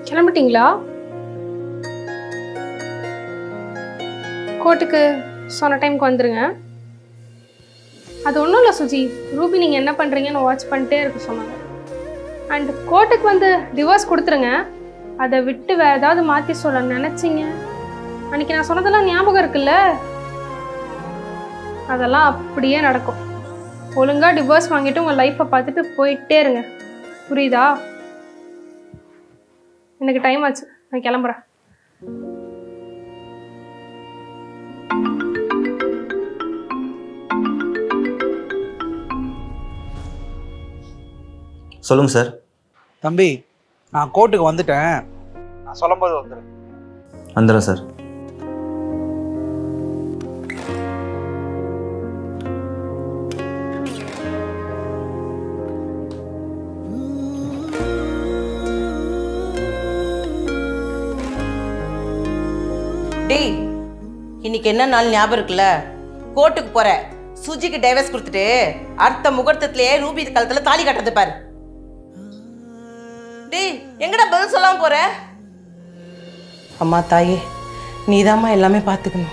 கிளம்பிட்டீங்களா கோர்ட்டுக்கு சொன்ன டைம்க்கு வந்துருங்க அது ஒன்றும் இல்லை சுஜி ரூபி நீங்கள் என்ன பண்ணுறீங்கன்னு வாட்ச் பண்ணிட்டே இருக்க சொன்னாங்க அண்ட் கோர்ட்டுக்கு வந்து டிவோர்ஸ் கொடுத்துருங்க அதை விட்டு வேற ஏதாவது மாற்றி சொல்ல நினச்சிங்க அன்னைக்கு நான் சொன்னதெல்லாம் ஞாபகம் இருக்குல்ல அதெல்லாம் அப்படியே நடக்கும் ஒழுங்கா டிவோர்ஸ் வாங்கிட்டு உங்கள் லைஃப்பை பார்த்துட்டு போயிட்டே இருங்க புரியுதா எனக்கு டைம் ஆச்சு நான் கிளம்புறேன் சொல்லுங்க சார் தம்பி நான் கோர்ட்டுக்கு வந்துட்டேன் நான் சொல்லும்போது வந்துடு வந்துடுறேன் சார் டேய் இன்னைக்கு என்ன நாள் ஞாபகம் இருக்குல்ல கோர்ட்டுக்கு போற சுஜிக்கு டைவர்ஸ் கொடுத்துட்டு அடுத்த முகூர்த்தத்திலேயே ரூபி கழுத்துல தாலி கட்டது பாரு டேய் எங்கடா பதில் சொல்லாம போற அம்மா தாயே நீதாம்மா எல்லாமே பார்த்துக்கணும்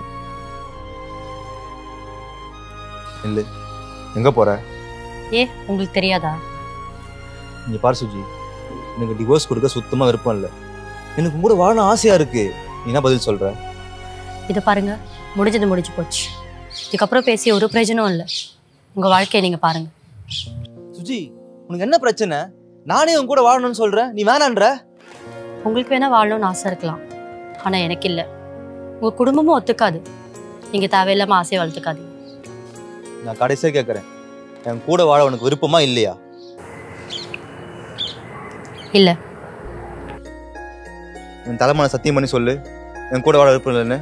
இல்லை எங்கே போகிற ஏ உங்களுக்கு தெரியாதா இங்கே பார் சுஜி எனக்கு டிவோர்ஸ் கொடுக்க சுத்தமாக விருப்பம் இல்லை எனக்கு உங்க கூட வாழணும் ஆசையாக இருக்கு நீ என்ன பதில் சொல்கிற இதை பாருங்க முடிஞ்சது முடிஞ்சு போச்சு இதுக்கப்புறம் பேசி ஒரு பிரயோஜனம் இல்லை உங்க வாழ்க்கையை நீங்க பாருங்க சுஜி உனக்கு என்ன பிரச்சனை நானே உன் கூட வாழணும்னு சொல்கிறேன் நீ வேணான்ற உங்களுக்கு வேணா வாழணும்னு ஆசை இருக்கலாம் ஆனா எனக்கு இல்லை உங்க குடும்பமும் ஒத்துக்காது நீங்க தேவையில்லாம ஆசையை வளர்த்துக்காதீங்க நான் கடைசியாக கேட்குறேன் என் கூட வாழ உனக்கு விருப்பமா இல்லையா இல்ல என் தலைமையில சத்தியம் பண்ணி சொல்லு என் கூட வாழ விருப்பம் இல்லைன்னு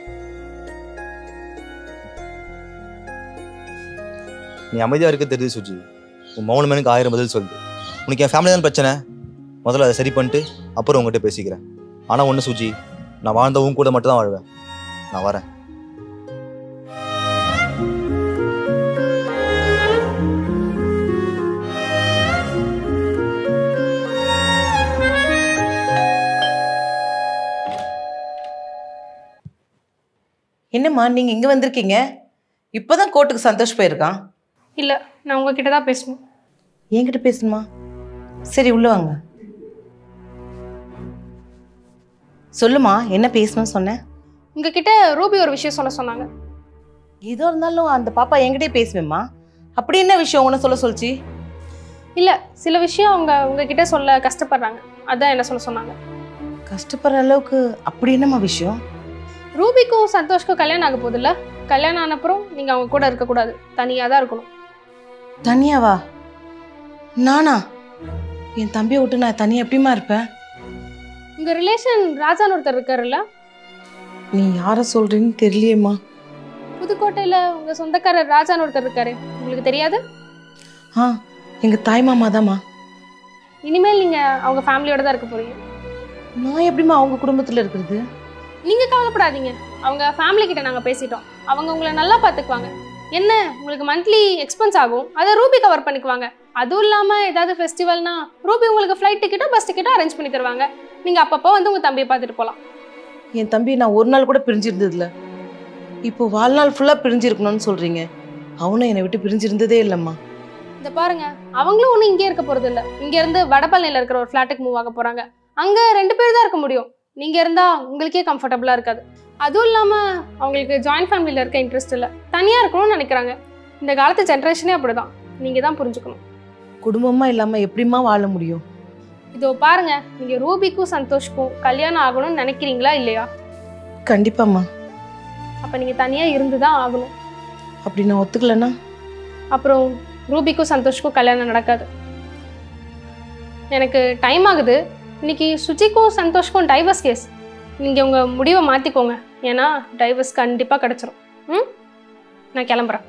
நீ அமைதியாக இருக்க தெரியுது சுஜி உன் மௌனம் எனக்கு ஆயிரம் பதில் சொல்லுது உனக்கு என் ஃபேமிலி தான் பிரச்சனை முதல்ல அதை சரி பண்ணிட்டு அப்புறம் உங்ககிட்ட பேசிக்கிறேன் ஆனால் ஒன்று சுஜி நான் வாழ்ந்த உன் கூட மட்டும் தான் வாழ்வேன் நான் வரேன் என்னம்மா நீங்க இங்க வந்திருக்கீங்க இப்போதான் கோர்ட்டுக்கு சந்தோஷ் போயிருக்கான் இல்லை நான் உங்ககிட்ட தான் பேசணும் என்கிட்ட பேசணுமா சரி உள்ள வாங்க சொல்லுமா என்ன பேசணும்னு சொன்னேன் உங்ககிட்ட ரூபி ஒரு விஷயம் சொல்ல சொன்னாங்க ஏதோ இருந்தாலும் அந்த பாப்பா என்கிட்டயே பேசுவேம்மா அப்படி என்ன விஷயம் உன்னை சொல்ல சொல்லுச்சு இல்லை சில விஷயம் அவங்க உங்ககிட்ட சொல்ல கஷ்டப்படுறாங்க அதான் என்ன சொல்ல சொன்னாங்க கஷ்டப்படுற அளவுக்கு அப்படி என்னம்மா விஷயம் ரூபிக்கும் சந்தோஷ்க்கும் கல்யாணம் ஆக போகுதுல்ல கல்யாணம் ஆன அப்புறம் நீங்கள் அவங்க கூட இருக்கக்கூடாது தனியாக தான் இருக்கணும் தனியாவா நானா என் தம்பியை விட்டு நான் தனியா எப்படிம்மா இருப்பேன் உங்கள் ரிலேஷன் ராஜான்னு ஒருத்தர் இருக்காருல்ல நீ யாரை சொல்றேன்னு தெரியலையேம்மா புதுக்கோட்டையில் உங்கள் சொந்தக்காரர் ராஜான்னு ஒருத்தர் இருக்காரு உங்களுக்கு தெரியாது ஆ எங்க தாய் மாமா தாம்மா இனிமேல் நீங்கள் அவங்க ஃபேமிலியோட தான் இருக்க போறீங்க நான் எப்படிம்மா அவங்க குடும்பத்துல இருக்கிறது நீங்கள் கவலைப்படாதீங்க அவங்க ஃபேமிலி கிட்ட நாங்கள் பேசிட்டோம் அவங்க உங்களை நல்லா பார்த்துக்குவாங்க என்ன உங்களுக்கு மந்த்லி எக்ஸ்பென்ஸ் ஆகும் அதை ரூபி கவர் பண்ணிக்குவாங்க அதுவும் இல்லாமல் ஏதாவது ஃபெஸ்டிவல்னா ரூபி உங்களுக்கு ஃப்ளைட் டிக்கெட்டோ பஸ் டிக்கெட்டோ அரேஞ்ச் பண்ணி தருவாங்க நீங்கள் அப்பப்போ வந்து உங்கள் தம்பியை பார்த்துட்டு போகலாம் என் தம்பி நான் ஒரு நாள் கூட பிரிஞ்சிருந்ததில்ல இப்போ வாழ்நாள் ஃபுல்லாக பிரிஞ்சிருக்கணும்னு சொல்றீங்க அவனும் என்னை விட்டு பிரிஞ்சிருந்ததே இல்லைம்மா இந்த பாருங்க அவங்களும் ஒன்றும் இங்கே இருக்க போகிறது இல்லை இங்கேருந்து வடபழனியில் இருக்கிற ஒரு ஃப்ளாட்டுக்கு மூவ் ஆக போகிறாங்க அங்கே ரெண்டு பேர் தான் இருக்க முடியும் நீங்கள் இருந்தால் உங்களுக்கே கம்ஃபர்டபுளாக இருக்காது அதுவும் இல்லாமல் அவங்களுக்கு ஜாயின்ட் ஃபேமிலியில் இருக்க இன்ட்ரெஸ்ட் இல்லை தனியாக இருக்கணும்னு நினைக்கிறாங்க இந்த காலத்து ஜென்ரேஷனே அப்படி தான் நீங்கள் தான் புரிஞ்சுக்கணும் குடும்பமா இல்லாம எப்படிம்மா வாழ முடியும் இதோ பாருங்க நீங்கள் ரூபிக்கும் சந்தோஷ்க்கும் கல்யாணம் ஆகணும்னு நினைக்கிறீங்களா இல்லையா கண்டிப்பாம்மா அப்போ நீங்கள் தனியாக இருந்து தான் ஆகணும் அப்படி நான் ஒத்துக்கலன்னா அப்புறம் ரூபிக்கும் சந்தோஷ்க்கும் கல்யாணம் நடக்காது எனக்கு டைம் ஆகுது இன்னைக்கு சுஜிக்கும் சந்தோஷ்க்கும் டைவர்ஸ் கேஸ் நீங்கள் உங்கள் முடிவை மாற்றிக்கோங்க ஏன்னா டைவர்ஸ் கண்டிப்பாக கிடச்சிரும் ம் நான் கிளம்புறேன்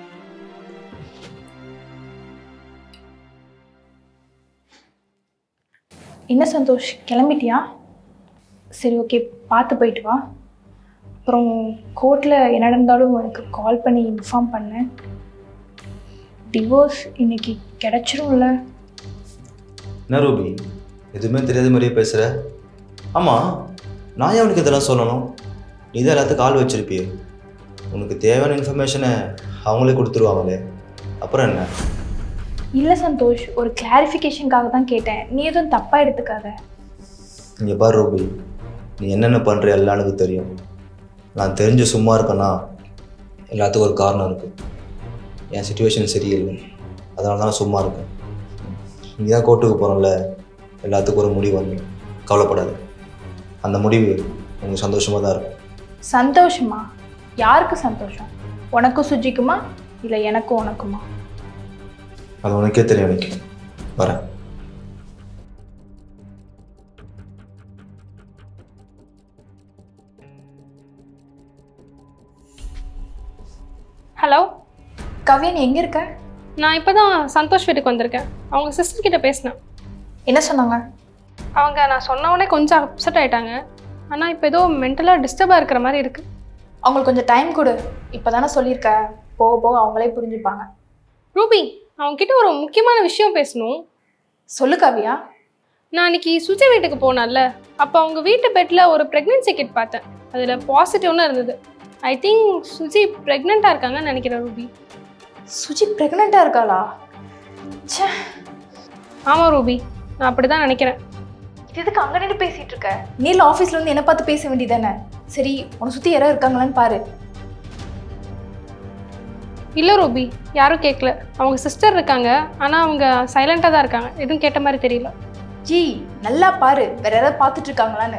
என்ன சந்தோஷ் கிளம்பிட்டியா சரி ஓகே பார்த்து போயிட்டு வா அப்புறம் கோர்ட்டில் என்ன நடந்தாலும் உனக்கு கால் பண்ணி இன்ஃபார்ம் பண்ணேன் டிவோர்ஸ் இன்னைக்கு கிடைச்சிரும்ல என்ன ரூபி எதுவுமே தெரியாத மாதிரியே பேசுகிற ஆமாம் நான் ஏன் உனக்கு இதெல்லாம் சொல்லணும் நீ தான் எல்லாத்துக்கும் ஆள் வச்சிருப்பியே உனக்கு தேவையான இன்ஃபர்மேஷனை அவங்களே கொடுத்துருவாங்களே அப்புறம் என்ன இல்லை சந்தோஷ் ஒரு கிளாரிஃபிகேஷனுக்காக தான் கேட்டேன் நீ எதுவும் தப்பாக எடுத்துக்காத இங்கே பாரு ரூபி நீ என்னென்ன பண்ணுற எல்லாம் எனக்கு தெரியும் நான் தெரிஞ்சு சும்மா இருக்கேன்னா எல்லாத்துக்கும் ஒரு காரணம் இருக்குது என் சுச்சுவேஷன் சரியில்லை அதனால தான் நான் சும்மா இருக்கேன் நீ தான் கோர்ட்டுக்கு போகிறோம்ல எல்லாத்துக்கும் ஒரு முடிவு வந்து கவலைப்படாது அந்த முடிவு உங்களுக்கு சந்தோஷமாக தான் இருக்கும் சந்தோஷமா யாருக்கு சந்தோஷம் உனக்கும் சுஜிக்குமா இல்லை எனக்கும் உனக்குமா அது உனக்கே தெரியும் எனக்கு வரேன் ஹலோ கவ்யா நீ எங்கே இருக்க நான் இப்போ தான் சந்தோஷ் வீட்டுக்கு வந்திருக்கேன் அவங்க சிஸ்டர் கிட்ட பேசினேன் என்ன சொன்னாங்க அவங்க நான் சொன்ன உடனே கொஞ்சம் அப்செட் ஆயிட்டாங்க ஆனால் இப்போ ஏதோ மென்டலாக டிஸ்டர்பாக இருக்கிற மாதிரி இருக்குது அவங்களுக்கு கொஞ்சம் டைம் கொடு இப்போ தானே சொல்லியிருக்க போக போக அவங்களே புரிஞ்சுப்பாங்க ரூபி அவங்க கிட்ட ஒரு முக்கியமான விஷயம் பேசணும் சொல்லு கவ்யா நான் அன்னைக்கு சுஜி வீட்டுக்கு போனேன்ல அப்போ அவங்க வீட்டு பெட்டில் ஒரு ப்ரெக்னென்சி கிட் பார்த்தேன் அதில் பாசிட்டிவ்னு இருந்தது ஐ திங்க் சுஜி ப்ரெக்னெண்ட்டாக இருக்காங்கன்னு நினைக்கிறேன் ரூபி சுஜி ப்ரெக்னெண்ட்டாக இருக்காளா ச்சே ஆமாம் ரூபி நான் அப்படி தான் நினைக்கிறேன் இது எதுக்கு அங்கே நின்று பேசிகிட்டு இருக்க நீல ஆஃபீஸில் வந்து என்ன பார்த்து பேச வேண்டியதானே சரி உன்னை சுற்றி யாரோ இருக்காங்களான்னு பாரு இல்லை ரூபி யாரும் கேட்கல அவங்க சிஸ்டர் இருக்காங்க ஆனால் அவங்க சைலண்ட்டாக தான் இருக்காங்க எதுவும் கேட்ட மாதிரி தெரியல ஜி நல்லா பாரு வேற யாராவது பார்த்துட்டு இருக்காங்களான்னு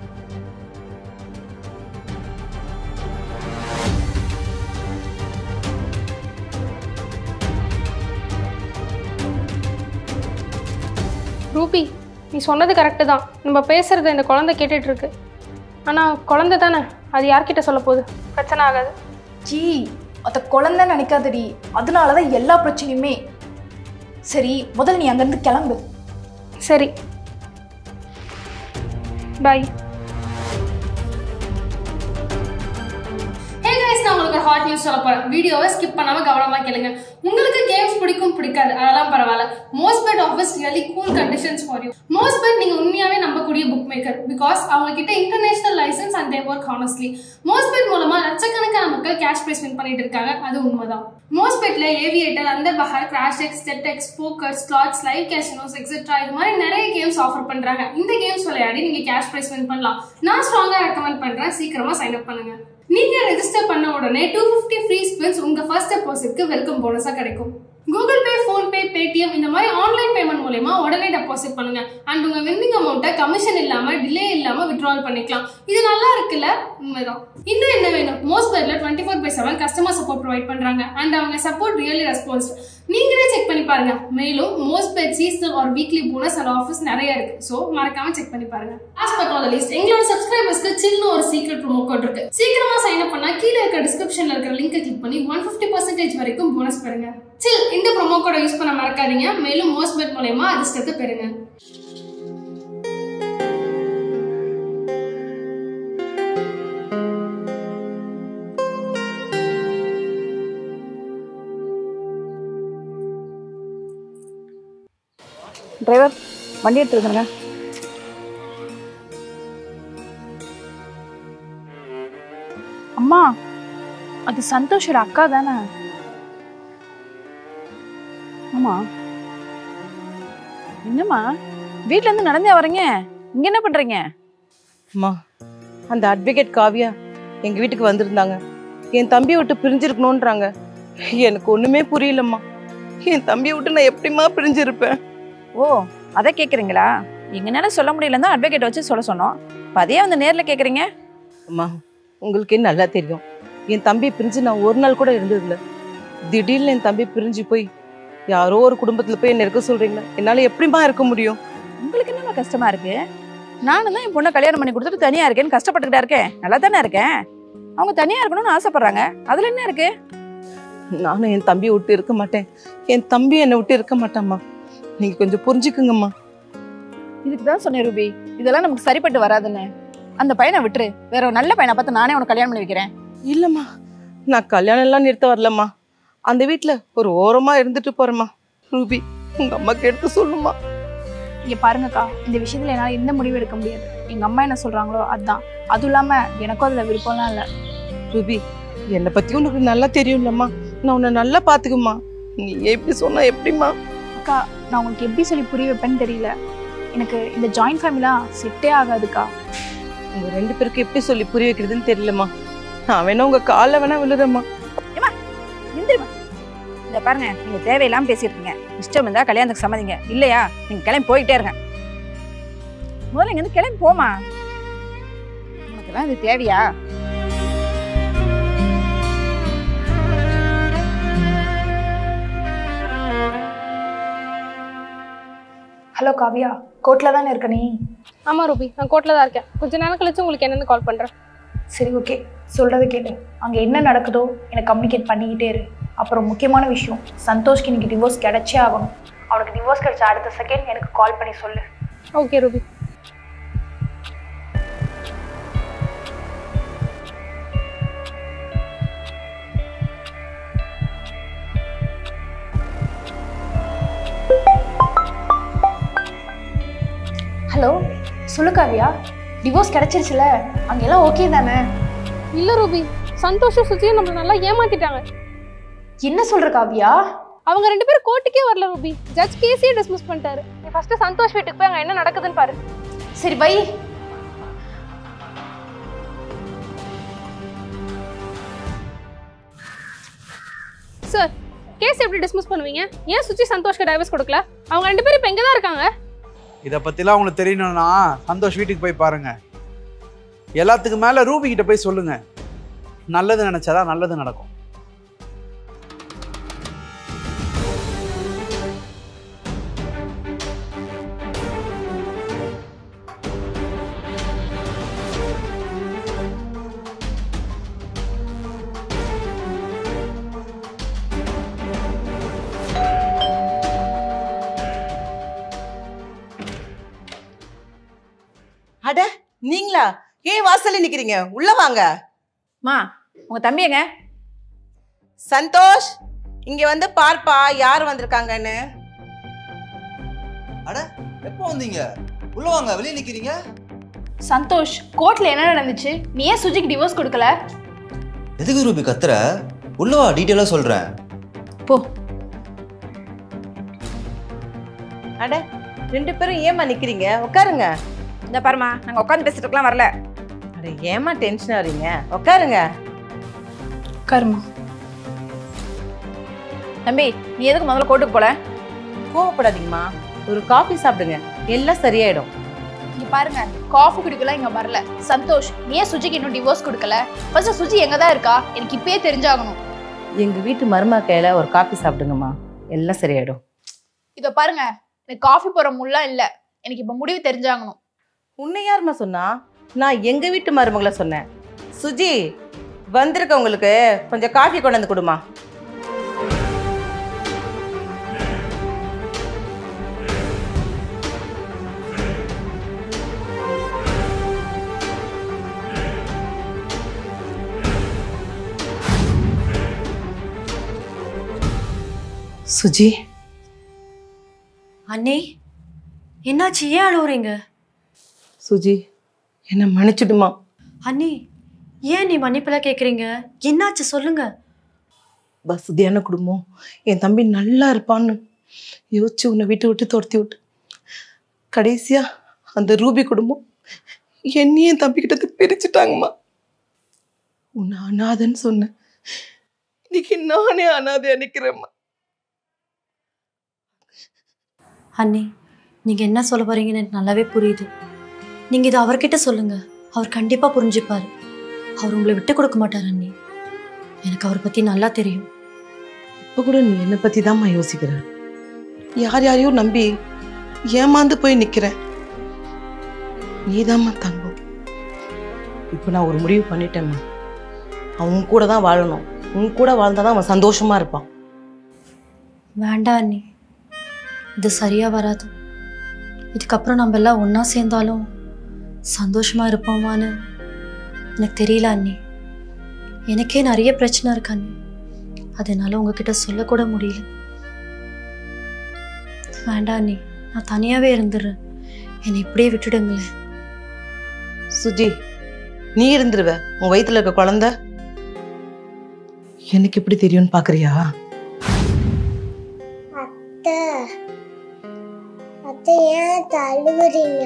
ரூபி நீ சொன்னது கரெக்டு தான் நம்ம பேசுகிறத இந்த குழந்தை கேட்டுட்டு இருக்கு ஆனால் குழந்தை தானே அது யார்கிட்ட சொல்ல போகுது பிரச்சனை ஆகாது ஜி அத குழந்தை நினைக்காதடி அதனால தான் எல்லா பிரச்சனையுமே சரி முதல்ல நீ அங்கேருந்து கிளம்பு சரி பாய் ஹே கைஸ் நான் உங்களுக்கு ஹாட் நியூஸ் சொல்ல போறேன் வீடியோவை ஸ்கிப் பண்ணாம கவனமா கேளுங்க உங்களுக்கு கேம்ஸ் பிடிக்கும் பிடிக்காது அதெல்லாம் பரவாயில்ல Mostbet offers really cool conditions for you Mostbet நீங்க உண்மையாவே நம்பக்கூடிய புக் மேக்கர் பிகாஸ் அவங்க கிட்ட international licence and they work honestly Mostbet மூலமா லட்சக்கணக்கான மக்கள் கேஷ் பிரைஸ் வின் பண்ணிட்டு இருக்காங்க அது உண்மைதான் மோஸ்ட் பெட்ல ஏவியேட்டர் அந்த பஹார் crash X jet X poker slots live casinos etcetera இது மாதிரி நிறைய கேம்ஸ் ஆஃபர் பண்றாங்க இந்த கேம்ஸ் விளையாடி நீங்க கேஷ் பிரைஸ் வின் பண்ணலாம் நான் ஸ்ட்ராங்கா ரெக்கமெண்ட் பண்றேன் சீக்கிரமா சைன் அப் பண்ணுங்க நீங்க ரெஜிஸ்டர் பண்ண உடனே டூ ஃபிஃப்டி ஃப்ரீ ஸ்பின்ஸ் உங்க ஃபர்ஸ்ட் டெபாசிட்க்கு வெல்கம் போனஸா கிடைக்கும் கூகுள் பே ஃபோன்பே பேடிஎம் இந்த மாதிரி ஆன்லைன் பேமெண்ட் மூலயமா உடனே டெபாசிட் பண்ணுங்க அண்ட் உங்க வின்னிங் அமௌண்ட்டை கமிஷன் இல்லாம டிலே இல்லாம விட்ரால் பண்ணிக்கலாம் இது நல்லா இருக்குல்ல உண்மைதான் இன்னும் என்ன வேணும் மோஸ்ட் பேர்ல twenty four by seven customer support provide பண்றாங்க அண்ட் அவங்க சப்போர்ட் ரியலி ரெஸ்பான்ஸ் நீங்களே செக் பண்ணி பாருங்க மேலும் Mostbet seasonal or weekly bonus and offers நிறைய இருக்கு ஸோ மறக்காம செக் பண்ணி பாருங்க லாஸ்ட் பட் நாட் லிஸ்ட் எங்களோட சப்ஸ்கிரைபர்ஸ்க்கு சில்னு ஒரு சீக்ரெட் ப்ரோமோ கோட் இருக்கு சீக்கிரமா சைன் அப் பண்ணா கீழே இருக்க டிஸ்கிரிப்ஷன்ல இருக்கிற லிங்கை கிளிக் பண்ணி ஒன் ஃபிஃப்டி பர்சன்டேஜ் வரைக்கும் போனஸ் பெறுங்க சில் இந்த ப்ரோமோ கோட யூஸ் பண்ண மறக்காதீங்க மேலும் மோஸ்ட் பெட் மூலயமா அதிர்ஷ்டத்தை பெறுங்க டிரைவர் வண்டி எடுத்துருங்க அம்மா அது சந்தோஷோட அக்கா தானே ஆமா என்னம்மா வீட்ல இருந்து நடந்தே வரீங்க இங்க என்ன பண்றீங்க அம்மா அந்த அட்வொகேட் காவியா எங்க வீட்டுக்கு வந்திருந்தாங்க என் தம்பியை விட்டு பிரிஞ்சிருக்கணுன்றாங்க எனக்கு ஒண்ணுமே புரியலம்மா என் தம்பியை விட்டு நான் எப்படிம்மா பிரிஞ்சிருப்பேன் ஓ அதை கேக்குறீங்களா எங்கனால சொல்ல முடியலன்னு தான் அட்வொகேட் வச்சு சொல்ல சொன்னோம் இப்ப அதையே வந்து நேர்ல கேக்குறீங்க அம்மா உங்களுக்கே நல்லா தெரியும் என் தம்பி பிரிஞ்சு நான் ஒரு நாள் கூட இருந்ததில்ல திடீர்னு என் தம்பி பிரிஞ்சு போய் யாரோ ஒரு குடும்பத்துல போய் என்ன இருக்க சொல்றீங்களா என்னால எப்படிம்மா இருக்க முடியும் உங்களுக்கு என்னம்மா கஷ்டமா இருக்கு நானும் தான் என் பொண்ணை கல்யாணம் பண்ணி கொடுத்துட்டு தனியா இருக்கேன்னு கஷ்டப்பட்டுக்கிட்டா இருக்கேன் நல்லா தானே இருக்கேன் அவங்க தனியா இருக்கணும்னு ஆசைப்படுறாங்க அதுல என்ன இருக்கு நானும் என் தம்பியை விட்டு இருக்க மாட்டேன் என் தம்பி என்னை விட்டு இருக்க மாட்டாம்மா நீங்க கொஞ்சம் புரிஞ்சுக்குங்கம்மா இதுக்கு தான் சொன்னேன் ரூபி இதெல்லாம் நமக்கு சரிப்பட்டு வராதுன்னு அந்த பையனை விட்டுரு வேற ஒரு நல்ல பையனை பார்த்து நானே உனக்கு கல்யாணம் பண்ணி வைக்கிறேன் இல்லம்மா நான் கல்யாணம் எல்லாம் நிறுத்த வரலம்மா அந்த வீட்ல ஒரு ஓரமா இருந்துட்டு போறேம்மா ரூபி உங்க அம்மாக்கு எடுத்து சொல்லுமா இங்கே பாருங்கக்கா இந்த விஷயத்தில் என்னால் எந்த முடிவும் எடுக்க முடியாது எங்கள் அம்மா என்ன சொல்கிறாங்களோ அதுதான் அதுவும் இல்லாமல் எனக்கும் அதில் விருப்பம்லாம் இல்லை ரூபி என்னை பத்தி உனக்கு நல்லா தெரியும்லம்மா நான் உன்னை நல்லா பாத்துக்குமா நீ எப்படி சொன்னா எப்படிம்மா அக்கா நான் உங்களுக்கு எப்படி சொல்லி புரிய வைப்பேன்னு தெரியல எனக்கு இந்த ஜாயிண்ட் ஃபேமிலிலாம் செட்டே ஆகாதுக்கா உங்க ரெண்டு பேருக்கு எப்படி சொல்லி புரிய வைக்கிறதுன்னு தெரியலம்மா நான் வேணா உங்க காலில் வேணா விழுறேம்மா எந்திரிமா இந்த பாருங்க நீங்க தேவையில்லாம பேசிட்டு இருக்கீங்க இஷ்டம் இருந்தா கல்யாணத்துக்கு சம்மதிங்க இல்லையா நீங்க கிளம்பி போயிட்டே இருங்க முதல்ல இங்க இருந்து கிளம்பி போமா உனக்கெல்லாம் இது தேவையா ஹலோ காவியா கோர்ட்டில் தானே இருக்க நீ ஆமா ரூபி நான் கோர்ட்ல தான் இருக்கேன் கொஞ்ச நேரம் கழிச்சு உங்களுக்கு என்னன்னு கால் பண்றேன் சரி ஓகே சொல்கிறது கேளு அங்கே என்ன நடக்குதோ எனக்கு கம்யூனிகேட் பண்ணிக்கிட்டே இரு அப்புறம் முக்கியமான விஷயம் சந்தோஷ்க்கு இன்னைக்கு டிவோர்ஸ் கிடைச்சே ஆகணும் அவனுக்கு டிவோர்ஸ் கிடைச்ச அடுத்த செகண்ட் எனக்கு கால் பண்ணி சொல்லு ஓகே ரூபி ஹலோ சொல்லு காவியா டிவோர்ஸ் கிடைச்சிருச்சுல அங்கெல்லாம் ஓகே தானே இல்ல ரூபி சந்தோஷம் சுஜியும் நம்மள நல்லா ஏமாத்திட்டாங்க என்ன சொல்ற காவியா அவங்க ரெண்டு பேரும் கோர்ட்டுக்கே வரல ரூபி ஜட்ஜ் கேஸே டிஸ்மிஸ் பண்ணிட்டாரு நீ ஃபர்ஸ்ட் சந்தோஷ் வீட்டுக்கு போய் அங்க என்ன நடக்குதுன்னு பாரு சரி பை சார் கேஸ் எப்படி டிஸ்மிஸ் பண்ணுவீங்க ஏன் சுஜி சந்தோஷ்க்கு டைவர்ஸ் கொடுக்கல அவங்க ரெண்டு பேரும் இப்போ எங்கே தான் இருக்காங்க இதை பற்றிலாம் உங்களுக்கு தெரியணும்னா சந்தோஷ் வீட்டுக்கு போய் பாருங்க எல்லாத்துக்கு மேலே ரூபி கிட்ட போய் சொல்லுங்க நல்லது நினைச்சாதான் நல்லது நடக்கும் அட நீங்களா ஏன் வாசல்ல நிக்கிறீங்க உள்ள வாங்க மா உங்க தம்பி எங்க சந்தோஷ் இங்க வந்து பார்ப்பா யார் வந்திருக்காங்கன்னு அட எப்போ வந்தீங்க உள்ள வாங்க வெளியே நிக்கிறீங்க சந்தோஷ் கோர்ட்ல என்ன நடந்துச்சு நீ ஏன் சுஜிக்கு டிவோர்ஸ் கொடுக்கல எதுக்கு ரூபி கத்துற உள்ள வா டீட்டெயிலாக சொல்றேன் போ அட ரெண்டு பேரும் ஏமா நிக்கிறீங்க உட்காருங்க இந்த பாருமா நாங்க உட்காந்து பேசிட்டு இருக்கலாம் வரல அட ஏமா டென்ஷன் ஆறீங்க உட்காருங்க கர்மா தம்பி நீ எதுக்கு முதல்ல கோர்ட்டுக்கு போல கோவப்படாதீங்கம்மா ஒரு காஃபி சாப்பிடுங்க எல்லாம் சரியாயிடும் இங்க பாருங்க காஃபி குடிக்கலாம் இங்க வரல சந்தோஷ் நீ ஏன் சுஜிக்கு இன்னும் டிவோர்ஸ் கொடுக்கல ஃபர்ஸ்ட் சுஜி எங்க தான் இருக்கா எனக்கு இப்பயே தெரிஞ்சாகணும் எங்க வீட்டு மருமக கையில ஒரு காஃபி சாப்பிடுங்கம்மா எல்லாம் சரியாயிடும் இத பாருங்க எனக்கு காஃபி போற முல்லாம் இல்ல எனக்கு இப்ப முடிவு தெரிஞ்சாகணும் உன்னை யாரும்மா சொன்னா நான் எங்க வீட்டு மருமகளை சொன்னேன் சுஜி வந்திருக்கவங்களுக்கு கொஞ்சம் காஃபி கொண்டு வந்து கொடுமா சுஜி அண்ணே என்னாச்சு ஏன் அழுவுறீங்க சுஜி என்னை மன்னிச்சிடுமா அண்ணி ஏன் நீ மன்னிப்பெல்லாம் கேட்குறீங்க என்னாச்சு சொல்லுங்க வசதியான குடும்பம் என் தம்பி நல்லா இருப்பான்னு யோசிச்சு உன்னை விட்டு விட்டு துரத்தி விட்டு கடைசியா அந்த ரூபி குடும்பம் என்னையும் என் தம்பி கிட்ட இருந்து பிரிச்சுட்டாங்கம்மா உன்னை அனாதைன்னு சொன்னேன் இன்னைக்கு நானே அனாதையா நிக்கிறேம்மா அண்ணி நீங்கள் என்ன சொல்ல போறீங்கன்னு எனக்கு நல்லாவே புரியுது நீங்கள் இதை அவர்கிட்ட சொல்லுங்க அவர் கண்டிப்பாக புரிஞ்சுப்பார் அவர் உங்களை விட்டு கொடுக்க மாட்டார் அண்ணி எனக்கு அவரை பற்றி நல்லா தெரியும் இப்ப கூட நீ என்னை பத்தி தான்மா யோசிக்கிற யார் யாரையோ நம்பி ஏமாந்து போய் நிக்கிறேன் நீதாம்மா தங்கம் இப்போ நான் ஒரு முடிவு பண்ணிட்டேம்மா அவன் உன் கூட தான் வாழணும் உன் கூட வாழ்ந்தாதான் அவன் சந்தோஷமா இருப்பான் வேண்டாம் அண்ணி இது சரியாக வராது இதுக்கப்புறம் நம்ம எல்லாம் ஒன்றா சேர்ந்தாலும் சந்தோஷமாக இருப்போமான்னு எனக்கு தெரியல அண்ணி எனக்கே நிறைய பிரச்சனை இருக்கு அண்ணி அதனால உங்ககிட்ட சொல்லக்கூட முடியல வேண்டாம் அண்ணி நான் தனியாகவே இருந்துடுறேன் என்னை இப்படியே விட்டுடுங்களேன் சுஜி நீ இருந்துருவ உன் வயித்துல இருக்க குழந்தை எனக்கு எப்படி தெரியும்னு பாக்குறியா அத்தை அத்தை ஏன் தழுவுறீங்க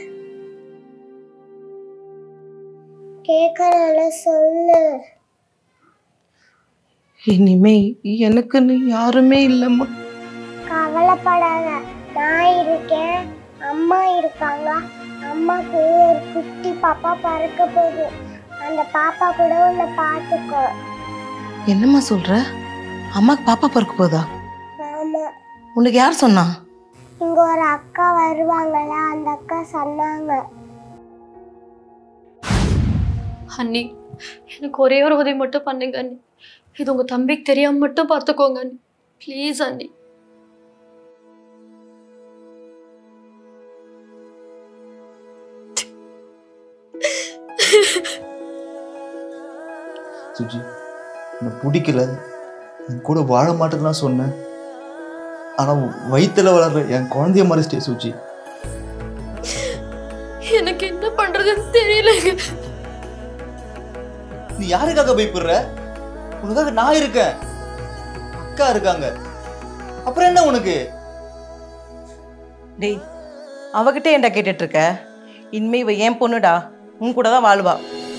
கேட்கறனால சொல்லு இனிமே எனக்குன்னு யாருமே இல்லம்மா கவலைப்படாத நான் இருக்கேன் அம்மா இருக்காங்க அம்மாக்கு ஒரு குட்டி பாப்பா பிறக்க போகுது அந்த பாப்பா கூட உன்னை பார்த்துக்கோ என்னம்மா சொல்ற அம்மாக்கு பாப்பா பிறக்க போதா ஆமா உனக்கு யார் சொன்னா இங்க ஒரு அக்கா வருவாங்கல்ல அந்த அக்கா சொன்னாங்க அண்ணி எனக்கு ஒரே ஒரு உதவி மட்டும் பண்ணுங்க அண்ணி இது உங்க தம்பிக்கு தெரியாம மட்டும் பார்த்துக்கோங்க அண்ணி ப்ளீஸ் அண்ணி சுஜி எனக்கு பிடிக்கல என் கூட வாழ மாட்டேன்னு சொன்னேன் ஆனா வயித்துல வளர்ற என் குழந்தைய மறைச்சிட்டே சுஜி எனக்கு என்ன பண்றதுன்னு தெரியலங்க நீ யாருக்காக பயப்படுற உனக்காக நான் இருக்கேன் அக்கா இருக்காங்க அப்புறம் என்ன உனக்கு டேய் அவகிட்ட ஏன்டா கேட்டுட்டு இருக்க இனிமே இவ ஏன் பொண்ணுடா உன் கூட தான் வாழ்வா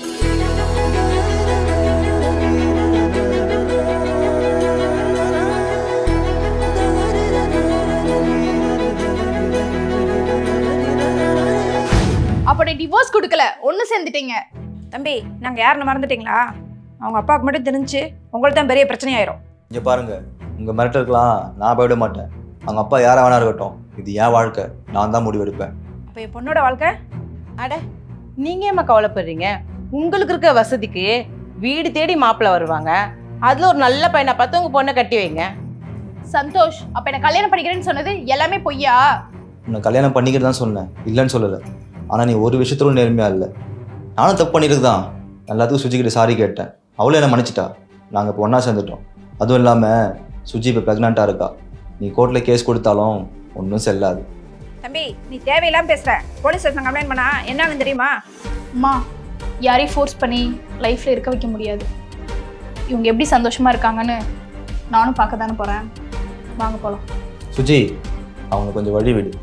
அப்போ நீ டிவோர்ஸ் கொடுக்கல ஒன்று சேர்ந்துட்டீங்க தம்பி நாங்கள் யாருன்னு மறந்துட்டீங்களா அவங்க அப்பாவுக்கு மட்டும் தெரிஞ்சு உங்களுக்கு தான் பெரிய பிரச்சனையாயிரும் இங்க பாருங்க உங்க மிரட்டலுக்கெல்லாம் நான் பயப்பட மாட்டேன் அவங்க அப்பா யாரா வேணா இருக்கட்டும் இது என் வாழ்க்கை நான் தான் முடிவெடுப்பேன் அப்போ என் பொண்ணோட வாழ்க்கை அட நீங்க ஏம்மா கவலைப்படுறீங்க உங்களுக்கு இருக்க வசதிக்கு வீடு தேடி மாப்பிள்ளை வருவாங்க அதுல ஒரு நல்ல பையனை பார்த்து உங்க பொண்ணை கட்டி வைங்க சந்தோஷ் அப்போ என்ன கல்யாணம் பண்ணிக்கிறேன்னு சொன்னது எல்லாமே பொய்யா உன்னை கல்யாணம் பண்ணிக்கிட்டு தான் சொன்னேன் இல்லைன்னு சொல்லலை ஆனால் நீ ஒரு விஷயத்துல நேர்மையா இல்லை நானும் தப்பு பண்ணிருக்கு தான் எல்லாத்துக்கும் சுஜிக்கிட்ட சாரி கேட்டேன் அவளும் என்னை மன்னிச்சிட்டா நாங்கள் இப்போ ஒன்றா சேர்ந்துட்டோம் அதுவும் இல்லாமல் சுஜி இப்போ ப்ரெக்னெண்ட்டாக இருக்கா நீ கோர்ட்டில் கேஸ் கொடுத்தாலும் ஒன்றும் செல்லாது தம்பி நீ தேவையில்லாம பேசுற போலீஸ் ஸ்டேஷன் கம்ப்ளைண்ட் பண்ணா என்ன ஆகும் தெரியுமா அம்மா யாரையும் ஃபோர்ஸ் பண்ணி லைஃப்பில் இருக்க வைக்க முடியாது இவங்க எப்படி சந்தோஷமா இருக்காங்கன்னு நானும் பார்க்க தானே போகிறேன் வாங்க போகலாம் சுஜி அவங்க கொஞ்சம் வழி விடு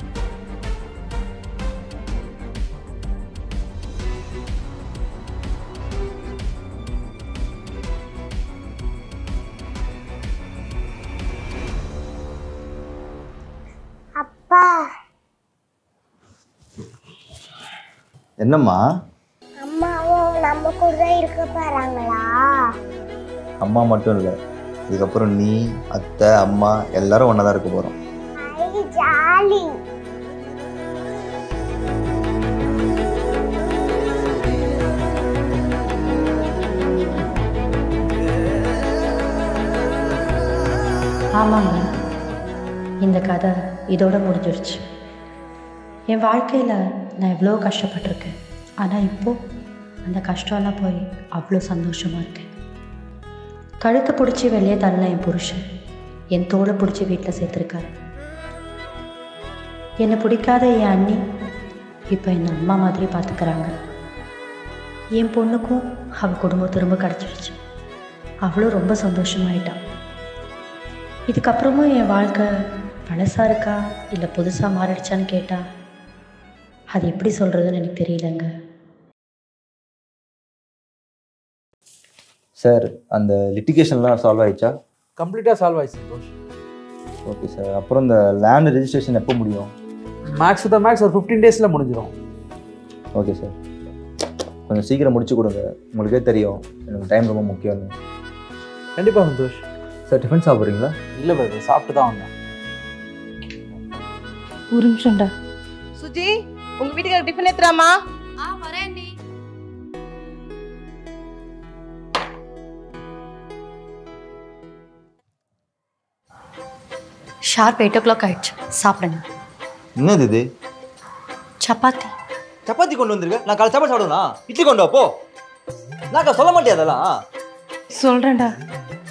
அப்பா என்னம்மா அம்மாவும் நம்ம கூட தான் இருக்க போறாங்களா அம்மா மட்டும் இல்லை இதுக்கப்புறம் நீ அத்தை அம்மா எல்லாரும் ஒன்றா தான் இருக்க போகிறோம் ஐ ஜாலி ஆமாங்க இந்த கதை இதோட முடிஞ்சிடுச்சு என் வாழ்க்கையில் நான் எவ்வளோ கஷ்டப்பட்டிருக்கேன் ஆனால் இப்போது அந்த கஷ்டம்லாம் போய் அவ்வளோ சந்தோஷமாக இருக்கேன் கழுத்தை பிடிச்சி வெளியே தள்ள என் புருஷன் என் தோலை பிடிச்சி வீட்டில் சேர்த்துருக்காரு என்னை பிடிக்காத என் அண்ணி இப்போ என் அம்மா மாதிரி பார்த்துக்கிறாங்க என் பொண்ணுக்கும் அவள் குடும்பம் திரும்ப கிடச்சிடுச்சு அவளும் ரொம்ப சந்தோஷமாயிட்டான் இதுக்கப்புறமும் என் வாழ்க்கை பழசாக இருக்கா இல்லை புதுசாக மாறிடுச்சான்னு கேட்டா அது எப்படி சொல்கிறதுன்னு எனக்கு தெரியலங்க சார் அந்த லிட்டிகேஷன்லாம் சால்வ் ஆயிடுச்சா கம்ப்ளீட்டாக சால்வ் ஆயிடுச்சு சந்தோஷ் ஓகே சார் அப்புறம் இந்த லேண்ட் ரெஜிஸ்ட்ரேஷன் எப்போ முடியும் மேக்ஸ் த மேக்ஸ் ஒரு ஃபிஃப்டீன் டேஸில் முடிஞ்சிடும் ஓகே சார் கொஞ்சம் சீக்கிரம் முடிச்சு கொடுங்க உங்களுக்கே தெரியும் எனக்கு டைம் ரொம்ப முக்கியம்னு கண்டிப்பாக சந்தோஷ் சார் டிஃபன் சாப்பிட்றீங்களா இல்லை பிரதர் சாப்பிட்டு தான் வந்தேன் ஒரு நிமிஷம்டா சுஜி உங்க வீட்டுக்கு டிஃபன் ஏத்துறாமா ஆ வரேன் நீ ஷார்ப் எயிட் ஓ கிளாக் ஆயிடுச்சு சாப்பிடுங்க என்னது இது சப்பாத்தி சப்பாத்தி கொண்டு வந்திருக்க நான் காலை சாப்பாடு சாப்பிடுவேனா இட்லி கொண்டு வா போ நான் சொல்ல மாட்டேன் அதெல்லாம் சொல்றேன்டா